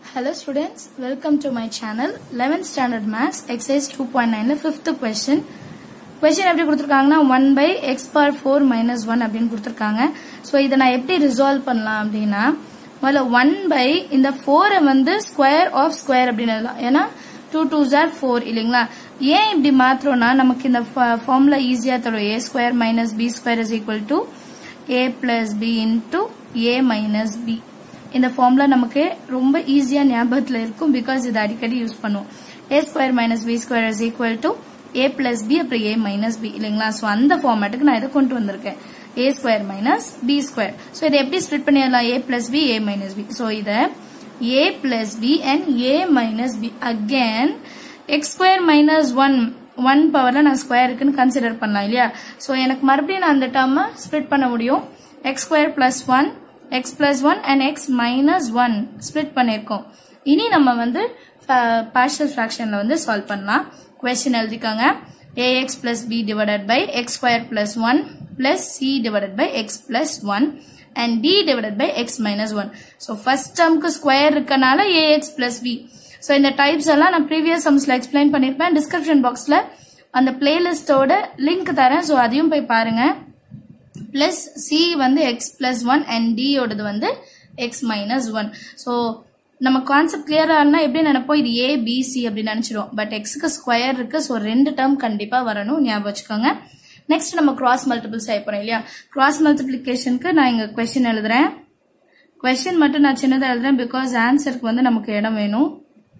Hello students, welcome to my channel 11th standard maths exercise 2.9 fifth question question எப்படி கொடுத்துருக்காங்கன்னா 1 by x power 4 minus 1 அப்படின்னு கொடுத்துருக்காங்க so இதை நான் எப்படி ரிசால்வ் பண்ணலாம் அப்படின்னா முதல்ல 1 by இந்த 4 வந்து ஸ்கொயர் ஆஃப் ஸ்கொயர் அப்படின்னு எழுதலாம் ஏன்னா டூ டூ ஜார் ஃபோர் இல்லைங்களா ஏன் இப்படி மாத்திரம்னா நமக்கு இந்த ஃபார்முலா ஈஸியா தரும் A square minus B square is equal to A plus B into A minus B இந்த ஃபார்முலா நமக்கு ரொம்ப ஈஸியா ஞாபகத்துல இருக்கும் பிகாஸ் இது அடிக்கடி யூஸ் பண்ணுவோம் A square minus B square is equal to A plus B அப்புறம் ஏ மைனஸ் பி இல்லைங்களா ஸோ அந்த ஃபார்மேட்டுக்கு நான் இதை கொண்டு வந்திருக்கேன் A square minus B square so இதை எப்படி ஸ்ப்ளிட் பண்ணிடலாம் A plus B A minus B so இதை A plus B and A minus B again X square minus one one பவர்ல நான் ஸ்கொயர் இருக்குன்னு கன்சிடர் பண்ணலாம் இல்லையா ஸோ எனக்கு மறுபடியும் நான் அந்த டேர்மை ஸ்ப்ளிட் பண்ண முடியும் X square plus one X plus one and X minus one split பண்ணியிருக்கோம் இனி நம்ம வந்து பார்ஷியல் ஃப்ராக்ஷன்ல வந்து சால்வ் பண்ணலாம் கொஸ்டின் எழுதிக்கோங்க ax plus b divided by x square plus 1 plus c divided by x plus 1 and d divided by x minus 1. So first termக்கு square இருக்கனால ax plus b. So இந்த types எல்லாம் நான் previous sumsல explain பண்ணிருப்பேன் description boxல அந்த playlistோட link தரேன் so அதையும் போய் பாருங்க plus c வந்து x plus 1 and d ஓடது வந்து x minus 1. So நம்ம கான்செப்ட் கிளியரா இருந்தா எப்படி நினைப்போம் இது ஏ பி சி அப்படின்னு நினைச்சிருவோம் பட் எக்ஸுக்கு ஸ்கொயர் இருக்கு ஸோ ரெண்டு டேர்ம் கண்டிப்பா வரணும் ஞாபகம் வச்சுக்கோங்க நெக்ஸ்ட் நம்ம கிராஸ் மல்டிபிள் செய்ய போறோம் இல்லையா கிராஸ் மல்டிபிளிகேஷனுக்கு நான் இங்க கொஸ்டின் எழுதுறேன் கொஸ்டின் மட்டும் நான் சின்னதா எழுதுறேன் பிகாஸ் ஆன்சருக்கு வந்து நமக்கு இடம் வேணும்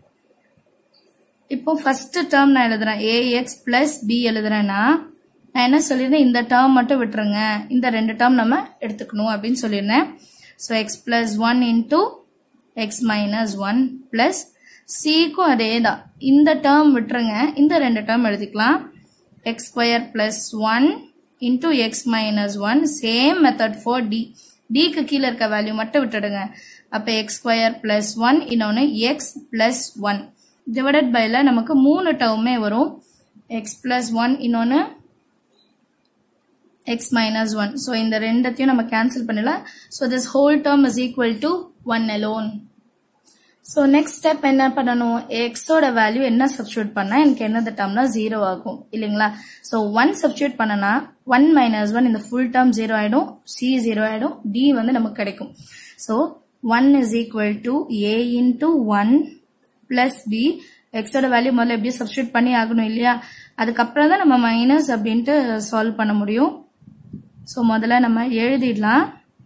இப்போ ஃபர்ஸ்ட் டேர்ம் நான் எழுதுறேன் ஏஎக்ஸ் பிளஸ் பி எழுதுறேன்னா நான் என்ன சொல்லியிருந்தேன் இந்த டேர்ம் மட்டும் விட்டுருங்க இந்த ரெண்டு டேர்ம் நம்ம எடுத்துக்கணும் அப்படின்னு சொல்லியிருந்தேன் so X plus one into X minus one plus சிக்கும் அதே தான் இந்த டேர்ம் விட்டுருங்க இந்த ரெண்டு டேர்ம் எழுதிக்கலாம் X square plus one into X minus one same method for D டிக்கு கீழே இருக்க வேல்யூ மட்டும் விட்டுடுங்க அப்போ எக்ஸ் ஸ்கொயர் பிளஸ் ஒன் இன்னொன்று எக்ஸ் பிளஸ் ஒன் டிவைடட் பைல நமக்கு மூணு டேர்மே வரும் எக்ஸ் பிளஸ் ஒன் இன்னொன்று எக்ஸ் மைனஸ் ஒன் ஸோ இந்த ரெண்டத்தையும் நம்ம கேன்சல் பண்ணலாம் so this whole term is equal to one alone so next step என்ன பண்ணணும் எக்ஸோட வேல்யூ என்ன சப்ஸ்டியூட் பண்ணா எனக்கு என்னது டேர்ம்னா ஜீரோ ஆகும் இல்லைங்களா ஸோ ஒன் சப்ஸ்டியூட் பண்ணனா ஒன் மைனஸ் ஒன் இந்த ஃபுல் டேர்ம் ஜீரோ ஆயிடும் சி ஜீரோ ஆயிடும் டி வந்து நமக்கு கிடைக்கும் so one is equal to A into one plus B எக்ஸோட வேல்யூ முதல்ல எப்படி சப்ஸ்டியூட் பண்ணி ஆகணும் இல்லையா அதுக்கப்புறம் தான் நம்ம மைனஸ் அப்படின்ட்டு சால்வ் பண்ண முடியும் ஸோ முதல்ல நம்ம எழுதிடலாம்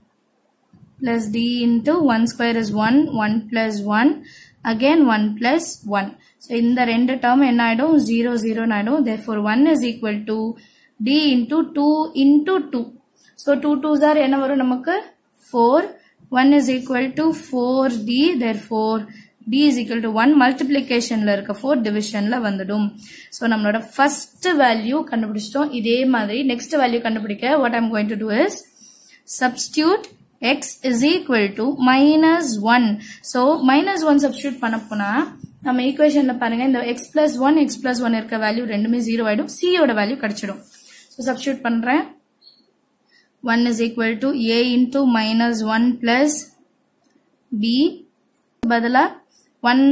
plus d into 1 square is 1 1 plus 1 again 1 plus 1 so இந்த ரெண்டு term என்ன ஆயிடும் 0 0 ஆயிடும் therefore 1 is equal to d into 2 into 2 so 2 2s are என்ன வரும் நமக்கு 4 1 is equal to 4d therefore d is equal to 1 multiplicationல இருக்க 4 divisionல வந்துடும் so நம்மளோட first value கண்டுபிடிச்சிட்டோம் இதே மாதிரி next value கண்டுபிடிக்க what I'm going to do is substitute x is equal to minus 1. So, minus 1 substitute பண்ண போனா நம்ம ஈக்குவேஷன்ல பாருங்க இந்த x plus 1 x plus 1 இருக்க வேல்யூ ரெண்டுமே 0 ஆயிடும் c யோட வேல்யூ கிடைச்சிடும் ஸோ சப்ஸ்டியூட் பண்றேன் 1 is equal to a into minus 1 plus b பதிலா 1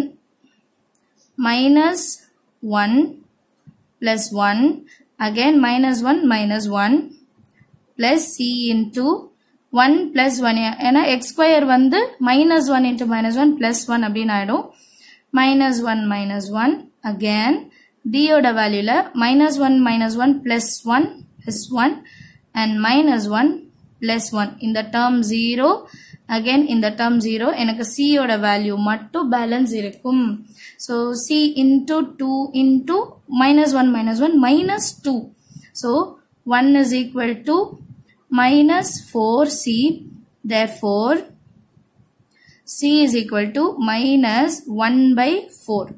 minus 1 plus 1 again minus 1 minus 1 plus c into 1 plus 1 ஏன்னா x square வந்து minus 1 into minus 1 plus 1 அப்படின்னு ஆயிடும் minus 1 minus 1 again d யோட வேல்யூல minus 1 minus 1 plus 1 plus 1 and minus 1 plus 1 இந்த term 0 again இந்த term 0 எனக்கு c யோட வேல்யூ மட்டும் பேலன்ஸ் இருக்கும் so c into 2 into minus 1 minus 1 minus 2 so 1 is equal to minus 4c therefore c is equal to minus 1 by 4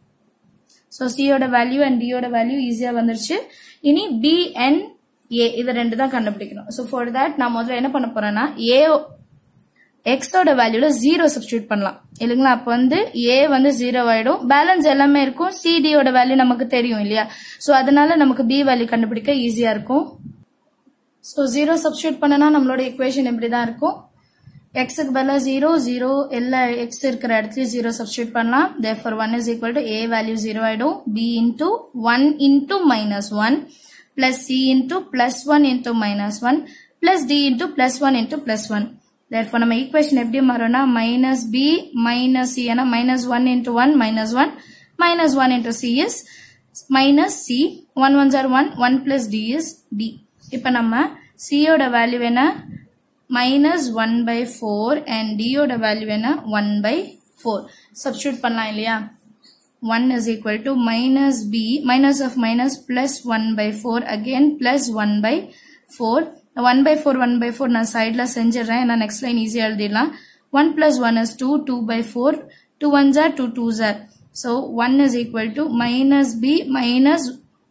so c யோட value and d யோட value ஈஸியா வந்துருச்சு இனி b and a இது ரெண்டு தான் கண்டுபிடிக்கணும் so for that நான் முதல்ல என்ன பண்ண போறேன்னா a x ஓட வேல்யூல ஜீரோ சப்ஸ்டியூட் பண்ணலாம் இல்லைங்களா அப்ப வந்து a வந்து ஜீரோ ஆயிடும் பேலன்ஸ் எல்லாமே இருக்கும் c d யோட வேல்யூ நமக்கு தெரியும் இல்லையா சோ அதனால நமக்கு b வேல்யூ கண்டுபிடிக்க ஈஸியா இருக்கும் ஸோ ஜீரோ சப்ஸ்டியூட் பண்ணனா நம்மளோட equation இப்படி தான் இருக்கும் எக்ஸுக்கு பதிலா ஜீரோ ஜீரோ எல்லா எக்ஸ் இருக்கிற இடத்துலயும் ஜீரோ சப்ஸ்டியூட் பண்ணலாம் therefore one is equal to a value zero ஆயிடும் b into one into minus one plus c into plus one into minus one plus d into plus one into plus one therefore நம்ம equation எப்படி மாறும்னா minus b minus c ஏன்னா minus one into one minus one minus one into c is minus c one one jar one one plus d is D இப்போ நம்ம சியோட value என்ன minus one by four and டியோட value என்ன one by four substitute பண்ணலாம் இல்லையா one is equal to minus b minus of minus plus one by four again plus one by four one by four one by four நான் சைடில் செஞ்சிடறேன் ஏன்னா next line ஈஸியாக எழுதிடலாம் one plus one is two two by four two one jar two two jar so one is equal to minus b minus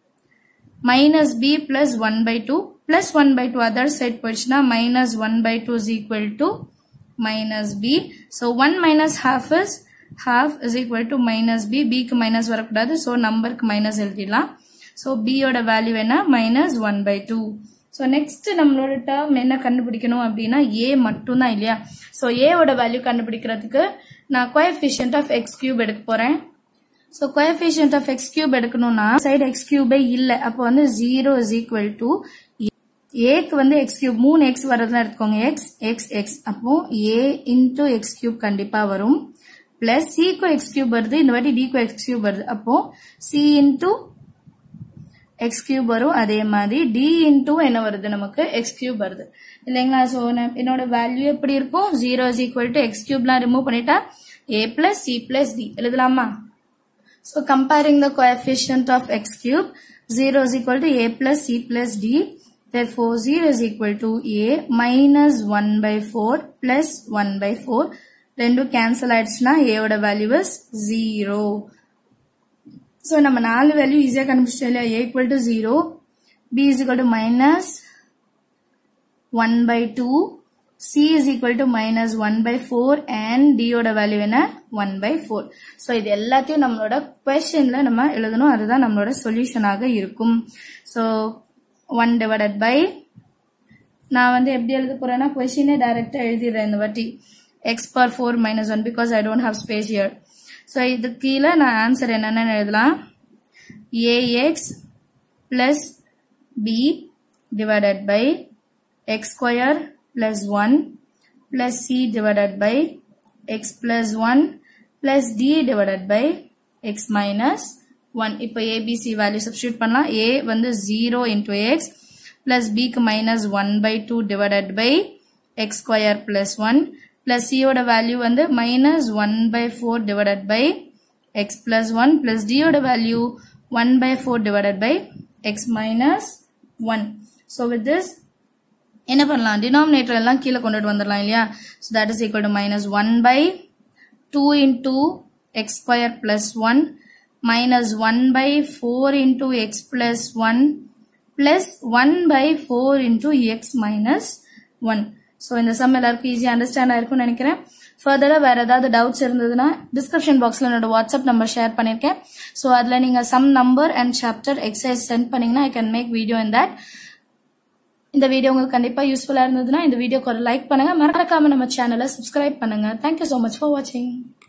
minus b plus 1 by 2 plus 1 by 2 other side போயிடுச்சுன்னா minus 1 by 2 is equal to minus b. So 1 minus half is half is equal to minus b. b க்கு minus வரக்கூடாது so நம்பருக்கு minus எழுதிடலாம் so b யோட வேல்யூ என்ன minus 1 by 2. So next நம்மளோட term என்ன கண்டுபிடிக்கணும் அப்படின்னா ஏ மட்டும் தான் இல்லையா ஸோ ஏவோட வேல்யூ கண்டுபிடிக்கிறதுக்கு நான் கோஎஃபிஷியன்ட் ஆஃப் எக்ஸ் கியூப் எடுக்க போறேன் so coefficient of x cube எடுக்கணும்னா சைடு எக்ஸ் கியூபே இல்லை அப்போ வந்து ஜீரோ இஸ் ஈக்குவல் டு ஏக்கு வந்து எக்ஸ் கியூப் மூணு எக்ஸ் வரதுலாம் எடுத்துக்கோங்க எக்ஸ் எக்ஸ் எக்ஸ் அப்போ ஏ இன்டூ எக்ஸ் கியூப் கண்டிப்பா வரும் பிளஸ் சிக்கு எக்ஸ் கியூப் வருது இந்த வாட்டி டிக்கு எக்ஸ் கியூப் வருது அப்போ சி இன்டூ எக்ஸ் கியூப் வரும் அதே மாதிரி டி இன்டூ என்ன வருது நமக்கு எக்ஸ் கியூப் வருது இல்லைங்களா ஸோ என்னோட வேல்யூ எப்படி இருக்கும் zero is equal to x கியூப்லாம் ரிமூவ் பண்ணிட்டா a plus c plus d எழுதலாமா So comparing the coefficient of x cube, 0 is equal to a plus c plus d. Therefore, 0 is equal to a minus 1 by 4 plus 1 by 4. ரெண்டு cancel ஆயிடுச்சுன்னா a ஓட value is 0. So நம்ம நாலு value ஈஸியாக கண்டுபிடிச்சோம் இல்லையா a equal to 0, b is equal to minus 1 by 2, c is equal to minus 1 by 4 and d யோட வேல்யூ என்ன 1 by 4 ஸோ இது எல்லாத்தையும் நம்மளோட கொஸ்டின்ல நம்ம எழுதணும் அதுதான் நம்மளோட சொல்யூஷனாக இருக்கும் ஸோ ஒன் டிவைடட் பை நான் வந்து எப்படி எழுத போறேன்னா கொஸ்டினே டைரக்டா எழுதிடுறேன் இந்த வாட்டி x per four minus one because I don't have space here so இது கீழே நான் ஆன்சர் என்னென்னு எழுதலாம் ax plus b divided by x square plus 1 plus c divided by x plus 1 plus d divided by x minus 1 இப்போ abc value substitute பண்ணலாம் a வந்து 0 into x plus b க்கு minus 1 by 2 divided by x square plus 1 plus c ஓட value வந்து minus 1 by 4 divided by x plus 1 plus d ஓட value 1 by 4 divided by x minus 1 so with this என்ன பண்ணலாம் denominator எல்லாம் கீழே கொண்டுட்டு வந்துடலாம் இல்லையா so that is equal to minus one by two into x square plus one minus one by four into x plus one plus one by four into X minus one so இந்த sum எல்லாருக்கும் ஈஸியாக understand ஆயிருக்கும்னு நினைக்கிறேன் ஃபர்தராக வேற ஏதாவது doubts இருந்ததுன்னா description பாக்ஸில் என்னோட வாட்ஸ்அப் நம்பர் ஷேர் பண்ணியிருக்கேன் ஸோ அதில் நீங்கள் sum number and chapter exercise send பண்ணீங்கன்னா I can make video in that இந்த வீடியோ உங்களுக்கு கண்டிப்பா யூஸ்ஃபுல்லா இருந்ததுன்னா இந்த வீடியோக்கு ஒரு லைக் பண்ணுங்க மறக்காம நம்ம சேனலை சப்ஸ்கிரைப் பண்ணுங்க தேங்க்யூ so மச் ஃபார் வாட்சிங்